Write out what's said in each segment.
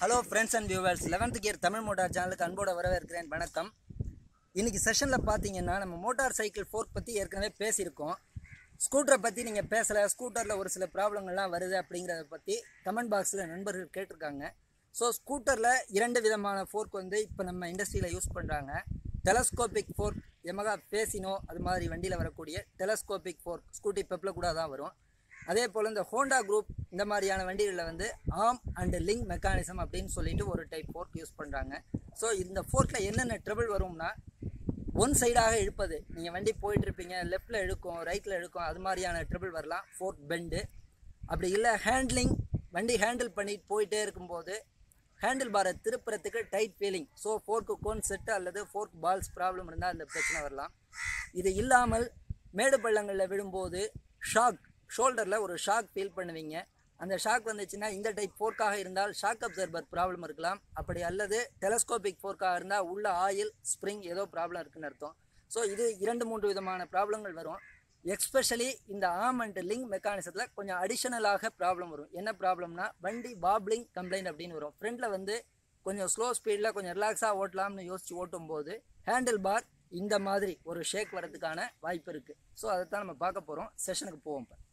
hello friends and viewers eleventh gear Tamil motor சேனலுக்கு அன்போட வரவேற்கிறேன் வணக்கம் இன்னைக்கு செஷனில் பார்த்தீங்கன்னா நம்ம மோட்டார் சைக்கிள் ஃபோர்க் பற்றி ஏற்கனவே பேசியிருக்கோம் ஸ்கூட்டரை பற்றி நீங்கள் பேசலை ஸ்கூட்டரில் ஒரு சில ப்ராப்ளங்கள்லாம் வருது அப்படிங்கிறத பற்றி கமெண்ட் பாக்ஸில் நண்பர்கள் கேட்டிருக்காங்க ஸோ ஸ்கூட்டரில் இரண்டு விதமான ஃபோர்க் வந்து இப்போ நம்ம இண்டஸ்ட்ரியில் யூஸ் பண்ணுறாங்க டெலஸ்கோபிக் ஃபோர்க் எமகா பேசினோ அது மாதிரி வண்டியில் வரக்கூடிய டெலஸ்கோபிக் ஃபோர்க் ஸ்கூட்டி பெப்பில் கூட தான் வரும் அதே போல் இந்த ஹோண்டா குரூப் இந்த மாதிரியான வண்டிகளில் வந்து ஆர்ம் அண்ட் லிங்க் மெக்கானிசம் அப்படின்னு சொல்லிட்டு ஒரு டைப் ஃபோர்க் யூஸ் பண்ணுறாங்க ஸோ இந்த ஃபோர்க்கில் என்னென்ன ட்ரபிள் வரும்னா ஒன் சைடாக இழுப்பது நீங்கள் வண்டி போயிட்டு இருப்பீங்க லெஃப்ட்டில் இழுக்கும் ரைட்டில் இழுக்கும் அது மாதிரியான ட்ரபிள் வரலாம் ஃபோர்க் பெண்டு அப்படி இல்லை ஹேண்ட்லிங் வண்டி ஹேண்டில் பண்ணிட்டு போயிட்டே இருக்கும்போது ஹேண்டில் பாரை திருப்புறத்துக்கு tight feeling so fork cone set அல்லது ஃபோர்க் பால்ஸ் ப்ராப்ளம் இருந்தால் அந்த பிரச்சனை வரலாம் இது இல்லாமல் மேடு பள்ளங்களில் விழும்போது ஷாக் ஷோல்டரில் ஒரு ஷாக் ஃபீல் பண்ணுவீங்க அந்த ஷாக் வந்துச்சுன்னா இந்த டைப் ஃபோர்க்காக இருந்தால் ஷாக் அப்சர்வர் ப்ராப்ளம் இருக்கலாம் அப்படி அல்லது டெலஸ்கோபிக் ஃபோர்க்காக இருந்தால் உள்ள ஆயில் ஸ்ப்ரிங் ஏதோ ப்ராப்ளம் இருக்குன்னு அர்த்தம் ஸோ இது இரண்டு மூன்று விதமான ப்ராப்ளங்கள் வரும் எக்ஸ்பெஷலி இந்த ஆம் அண்ட் லிங்க் மெக்கானிசத்தில் கொஞ்சம் அடிஷனலாக ப்ராப்ளம் வரும் என்ன ப்ராப்ளம்னா வண்டி பாப்ளிங் கம்ப்ளைண்ட் அப்படின்னு வரும் ஃப்ரண்ட்டில் வந்து கொஞ்சம் ஸ்லோ ஸ்பீடில் கொஞ்சம் ரிலாக்ஸாக ஓட்டலாம்னு யோசிச்சு ஓட்டும் போது ஹேண்டில் பார் இந்த மாதிரி ஒரு ஷேக் வரதுக்கான வாய்ப்பு இருக்குது ஸோ அதை தான் நம்ம பார்க்க போகிறோம் செஷனுக்கு போவோம் இப்போ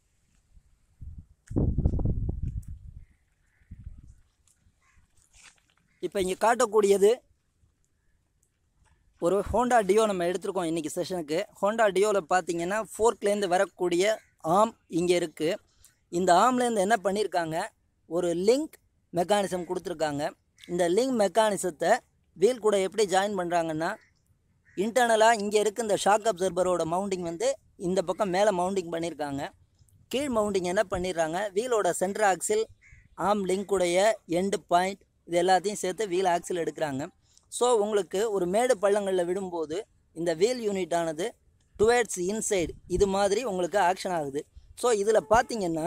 இப்போ இங்கே காட்டக்கூடியது ஒரு ஹோண்டா டியோ நம்ம எடுத்திருக்கோம் இன்றைக்கி செஷனுக்கு ஹோண்டா டியோவில் பார்த்தீங்கன்னா ஃபோர்க்லேருந்து வரக்கூடிய ஆம் இங்கே இருக்குது இந்த ஆம்லேருந்து என்ன பண்ணியிருக்காங்க ஒரு லிங்க் மெக்கானிசம் கொடுத்துருக்காங்க இந்த லிங்க் மெக்கானிசத்தை வீல் கூட எப்படி ஜாயின் பண்ணுறாங்கன்னா இன்டர்னலாக இங்கே இருக்க இந்த ஷாக் அப்சர்வரோட மவுண்டிங் வந்து இந்த பக்கம் மேலே மவுண்டிங் பண்ணியிருக்காங்க கீழ் மவுண்டிங் என்ன பண்ணிடுறாங்க வீலோட சென்டர் ஆக்சில் ஆம் லிங்க்குடைய எண்டு பாயிண்ட் இது எல்லாத்தையும் சேர்த்து வீல் ஆக்சில் எடுக்கிறாங்க ஸோ உங்களுக்கு ஒரு மேடு பள்ளங்களில் விடும்போது இந்த வீல் யூனிட் ஆனது டுவேர்ட்ஸ் இன்சைடு இது மாதிரி உங்களுக்கு ஆக்ஷன் ஆகுது ஸோ இதில் பார்த்தீங்கன்னா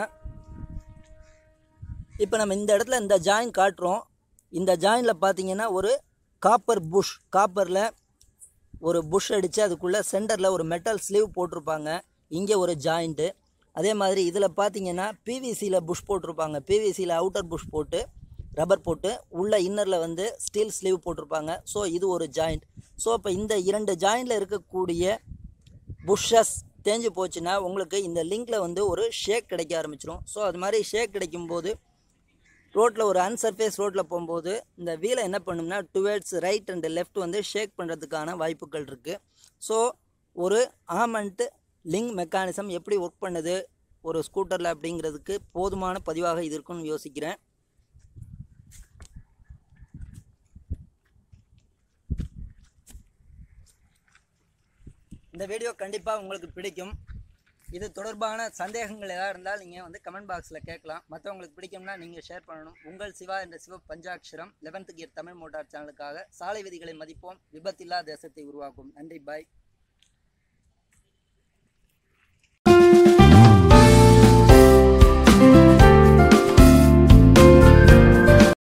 இப்போ நம்ம இந்த இடத்துல இந்த ஜாயின் காட்டுறோம் இந்த ஜாயினில் பார்த்தீங்கன்னா ஒரு காப்பர் புஷ் காப்பரில் ஒரு புஷ் அடித்து அதுக்குள்ளே சென்டரில் ஒரு மெட்டல் ஸ்லீவ் போட்டிருப்பாங்க இங்கே ஒரு ஜாயிண்ட்டு அதே மாதிரி இதில் பார்த்தீங்கன்னா பிவிசியில் புஷ் போட்டிருப்பாங்க பிவிசியில் அவுட்டர் புஷ் போட்டு ரப்பர் போட்டு உள்ள இன்னரில் வந்து ஸ்டீல் ஸ்லீவ் போட்டிருப்பாங்க ஸோ இது ஒரு ஜாயிண்ட் ஸோ இப்போ இந்த இரண்டு ஜாயிண்டில் இருக்கக்கூடிய புஷ்ஷஸ் தேஞ்சு போச்சுன்னா உங்களுக்கு இந்த லிங்கில் வந்து ஒரு ஷேக் கிடைக்க ஆரம்பிச்சிடும் ஸோ அது மாதிரி ஷேக் கிடைக்கும்போது ரோட்டில் ஒரு அன்சர்ஃபேஸ் ரோட்டில் போகும்போது இந்த வீலை என்ன பண்ணும்னா டுவேர்ட்ஸ் ரைட் அண்ட் லெஃப்ட் வந்து ஷேக் பண்ணுறதுக்கான வாய்ப்புகள் இருக்குது ஸோ ஒரு ஆமண்ட் லிங்க் மெக்கானிசம் எப்படி ஒர்க் பண்ணுது ஒரு ஸ்கூட்டரில் அப்படிங்கிறதுக்கு போதுமான பதிவாக இது இருக்குன்னு யோசிக்கிறேன் இந்த வீடியோ கண்டிப்பாக உங்களுக்கு பிடிக்கும் இது தொடர்பான சந்தேகங்கள் ஏதாவது இருந்தால் நீங்கள் வந்து கமெண்ட் பாக்ஸில் கேட்கலாம் மற்றவங்களுக்கு பிடிக்கும்னா நீங்கள் ஷேர் பண்ணணும் உங்கள் சிவா என்ற Siva Panchatcharam eleventh gear Tamil motor சேனலுக்காக சாலை விதிகளை மதிப்போம் விபத்தில்லா தேசத்தை உருவாக்கும் நன்றி பாய்